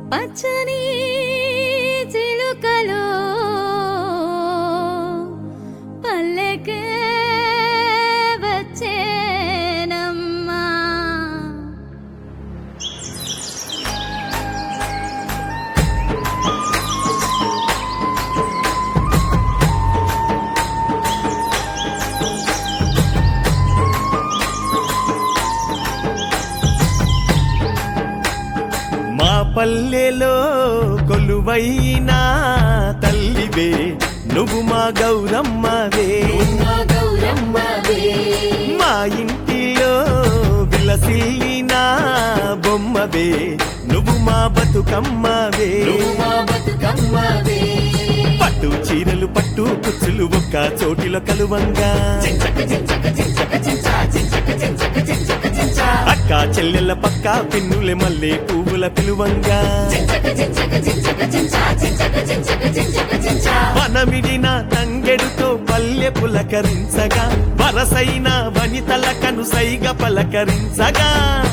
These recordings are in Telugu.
పచ్చని చిలుకలో పల్లెకే వచ్చేనమ్మా మా పల్లెలో కొలువైనా తల్లివే నువ్వు మా గౌరమ్మవే మా ఇంటిలో విలసిల్లిన బొమ్మవే నువ్వు మా బతుకమ్మవే పట్టు చీరలు పట్టు కుచ్చులు ఒక్క చోటిలో కలువంగా అక్క చెల్లెల పక్క పిన్నులే మల్లె పువ్వుల పిలువంగా వనమిడిన తంగెడుతో పల్లె పులకరించగా వరసైన వనితల కనుసైగ పలకరించగా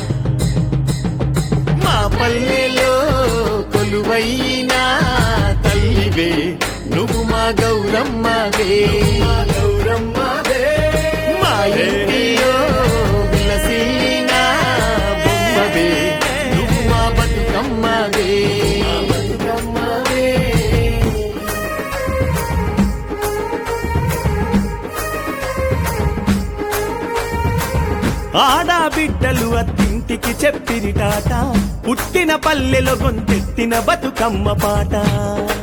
మా పల్లెలో కొలువైనా తల్లివే నువ్వు మా గౌరమ్మవే గౌరమ్మవే మా ఇంటిలో విలసిల్లిన బొమ్మవే నువ్వు మా బతుకమ్మవే బతుకమ్మవే ఆడబిడ్డలు అత్తింటికి చెప్పిరిటాట పుట్టిన పల్లెలో గొంతెత్తిన బతుకమ్మ పాట